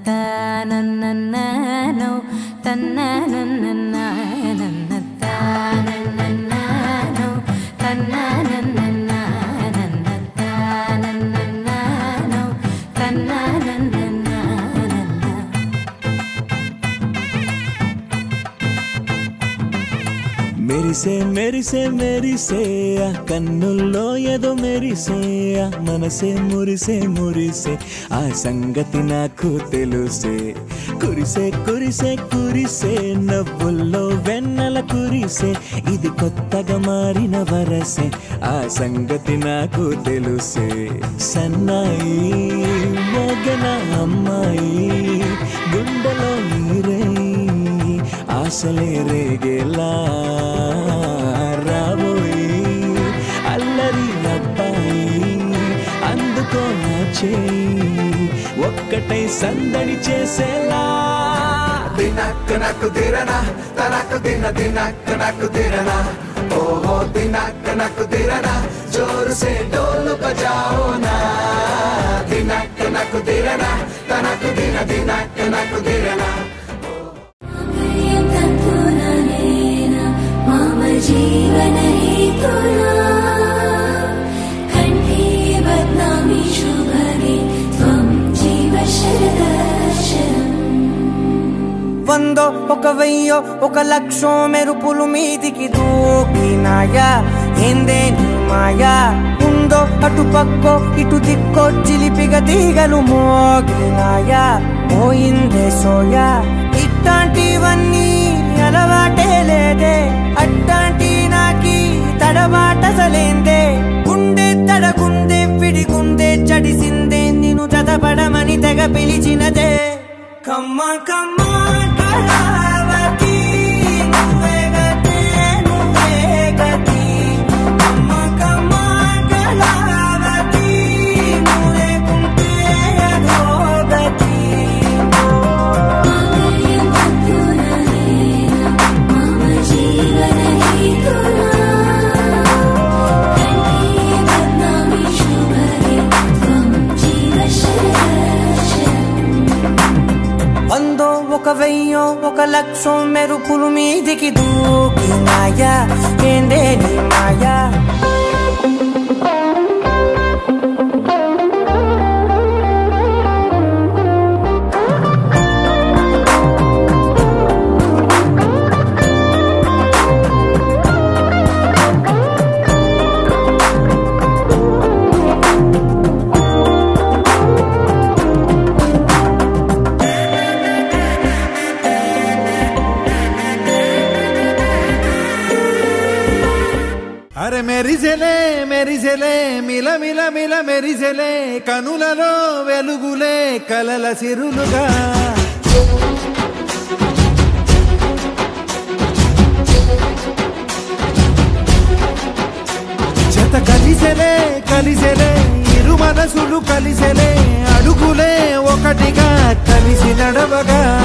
తన్నన్నో తన్ననన్నన్నో తన్ననన్నన్నో తన్ననన్నన్నో తన్ననన్నన్నో మెరిసే మెరిసే మెరిసే ఆ కన్నుల్లో ఏదో మెరిసే ఆ మనసే మురిసే మురిసే ఆ సంగతి నాకు తెలుసే కురిసే కురిసే కురిసే నవ్వుల్లో వెన్నెల కురిసే ఇది కొత్తగా మారిన వరసే ఆ సంగతి నాకు తెలుసే సన్నాయి మోగన అమ్మాయి గుండెలో నీరై ఆశలే రేగేలా రాబోయి అల్లరి అబ్బాయి అందుకో నా చేయి ఒక్కటై సందడి చేసేలా ದಿನಕ್ಕ ನಕ್ಕು ದಿರನ ತನಕ ದಿನ ದಿನಕ್ಕ ನಕ್ಕು ದಿರನ ಓಹೋ ದಿನಕ್ಕ ನಕ್ಕು ದಿರನ ಜೋರು ಸೆ ಡೋಲು ಬಜಾओ ना ದಿನಕ್ಕ ನಕ್ಕು ದಿರನ ತನಕ ದಿನ ದಿನಕ್ಕ ನಕ್ಕು ದಿರನ मम जीवनहेतुना कण्ठे बध्नामि शुभगे त्वं जीव शरदर्शनम् వందో ఒక వెయ్యో ఒక లక్షో మెరుపులు మీదికి దూకినాయా ఏందే నీ మాయా ఉందో అటు పక్కో ఇటు దిక్కో చిలిపిగ తీగలు మోగినాయా పోయిందే సోయా ఇట్లాంటివన్నీ అలవాటే లేదే అట్లాంటి నాకి తడబాటసలేందే గుండె తడగుందే విడిగుందే చడిసిందే నిన్ను చదపడమని తెగ పిలిచినదే కమ్మ కమ్మ కళావతి నువ్వే గతే నువ్వే గతి కమ్మ కమ్మ కళావతి నువ్వే కుంటే అధోగతి मम जीवनहेतुना कण्ठे बध्नामि शुभगे त्वं जीव शरदर्शनम् వందో ఒక వెయ్యో ఒక లక్షో మెరుపులు మీదికి దూకినాయా ఏందే నీ మాయా అరే మెరిసెలే మెరిసెలే మిల మిల మిల మెరిసెలే కనులలో వెలుగులే కలల సిరులుగా జత కలిసెలే కలిసెలే ఇరు మనసులు కలిసెలే అడుగులే ఒకటిగా కలిసి నడవగా